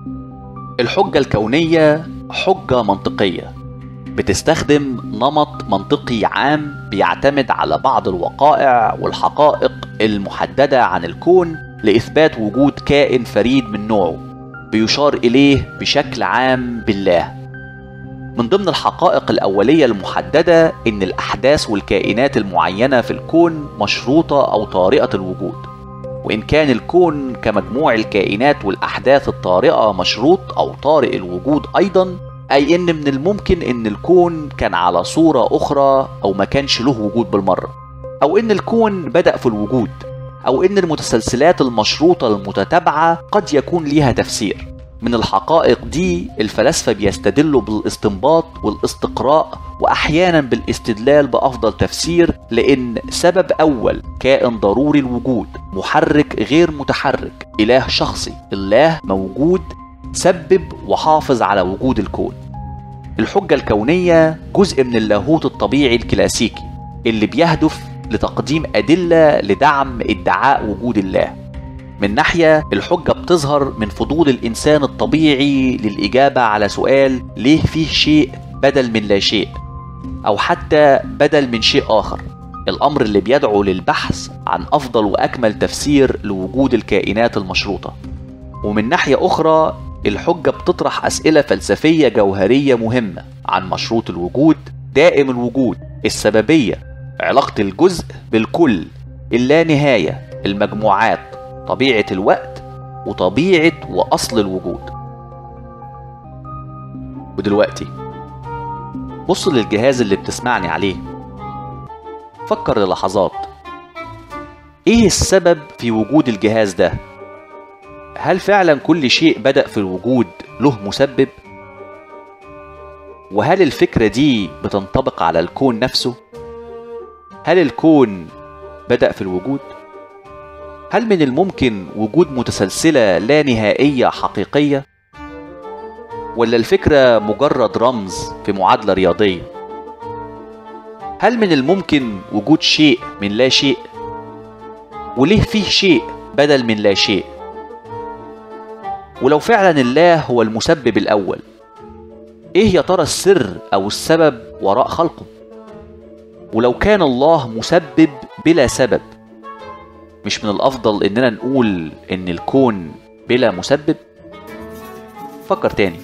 الحجة الكونية حجة منطقية بتستخدم نمط منطقي عام بيعتمد على بعض الوقائع والحقائق المحددة عن الكون لإثبات وجود كائن فريد من نوعه بيشار إليه بشكل عام بالله من ضمن الحقائق الأولية المحددة إن الأحداث والكائنات المعينة في الكون مشروطة أو طارئة الوجود وإن كان الكون كمجموع الكائنات والأحداث الطارئة مشروط أو طارئ الوجود أيضا أي إن من الممكن إن الكون كان على صورة أخرى أو ما كانش له وجود بالمرة أو إن الكون بدأ في الوجود أو إن المتسلسلات المشروطة المتتابعة قد يكون ليها تفسير من الحقائق دي الفلاسفة بيستدلوا بالاستنباط والاستقراء وأحيانا بالاستدلال بأفضل تفسير لأن سبب أول كائن ضروري الوجود محرك غير متحرك إله شخصي الله موجود سبب وحافظ على وجود الكون الحجة الكونية جزء من اللاهوت الطبيعي الكلاسيكي اللي بيهدف لتقديم أدلة لدعم ادعاء وجود الله من ناحية الحجة بتظهر من فضول الإنسان الطبيعي للإجابة على سؤال ليه فيه شيء بدل من لا شيء أو حتى بدل من شيء آخر الأمر اللي بيدعو للبحث عن أفضل وأكمل تفسير لوجود الكائنات المشروطة ومن ناحية أخرى الحجة بتطرح أسئلة فلسفية جوهرية مهمة عن مشروط الوجود دائم الوجود السببية علاقة الجزء بالكل اللانهاية المجموعات طبيعة الوقت وطبيعة وأصل الوجود ودلوقتي بص للجهاز اللي بتسمعني عليه فكر للحظات ايه السبب في وجود الجهاز ده هل فعلا كل شيء بدأ في الوجود له مسبب وهل الفكرة دي بتنطبق على الكون نفسه هل الكون بدأ في الوجود هل من الممكن وجود متسلسلة لا نهائية حقيقية؟ ولا الفكرة مجرد رمز في معادلة رياضية؟ هل من الممكن وجود شيء من لا شيء؟ وليه فيه شيء بدل من لا شيء؟ ولو فعلا الله هو المسبب الأول إيه يا ترى السر أو السبب وراء خلقه؟ ولو كان الله مسبب بلا سبب مش من الافضل اننا نقول ان الكون بلا مسبب فكر تاني